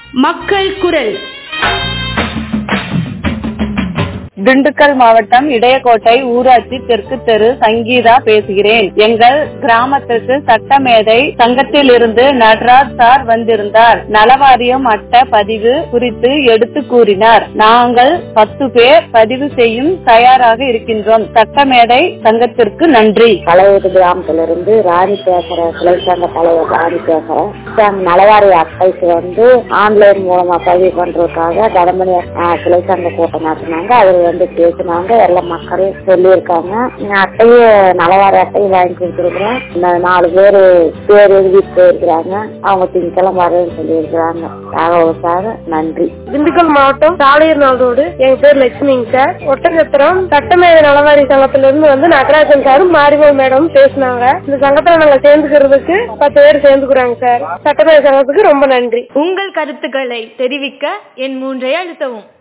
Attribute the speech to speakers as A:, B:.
A: மக்கள் குரல்
B: திண்டுக்கல் மாவட்டம் இடையக்கோட்டை ஊராட்சி தெற்கு தெரு சங்கீதா பேசுகிறேன் எங்கள் கிராமத்துக்கு சட்டமேதை சங்கத்தில் இருந்து நடராஜ் சார் வந்திருந்தார் நலவாரியம் அட்டை பதிவு குறித்து எடுத்து கூறினார் நாங்கள் பத்து பேர் பதிவு செய்யும் தயாராக இருக்கின்றோம் சட்டமேதை சங்கத்திற்கு நன்றி
C: பழைய கிராமத்திலிருந்து ராணி பேசுறேன் கிளை சங்க தலைவர் ராணி பேசுறேன் நாங்க நலவாரி அட்டைக்கு வந்து ஆன்லைன் மூலமா பதிவு பண்றதுக்காக கடமணி ஆஹ், கிளை சங்க கூட்டம் நடத்தினாங்க அதுல வந்து பேசினாங்க எல்லா மக்களும் சொல்லியிருக்காங்க இந்த அட்டையை நலவாரி அட்டையை வாங்கி கொடுத்துருக்குறோம் இந்த நாலு பேர் பேர் எழுதிட்டு போயிருக்கிறாங்க அவங்க திங்கக்கிழமை வரேன்னு சொல்லியிருக்கிறாங்க தகவல் சார் நன்றி
D: திண்டுக்கல் மாவட்டம் சாலையூர் நாள் ரோடு எங்க பேர் லட்சுமிங்க சார் ஒட்டஞ்சத்திரம் சட்டமேத நலவாரி சங்கத்துல இருந்து வந்து நடராஜன் சாரும் மாரிமல் மேடம் பேசினாங்க இந்த சங்கத்துல நாங்க சேர்ந்துக்கிறதுக்கு பத்து பேர் சேர்ந்துக்கிறாங்க சார் சட்டமேத சங்கத்துக்கு ரொம்ப நன்றி
A: உங்கள் கருத்துக்களை தெரிவிக்க என் மூன்றை அழுத்தவும்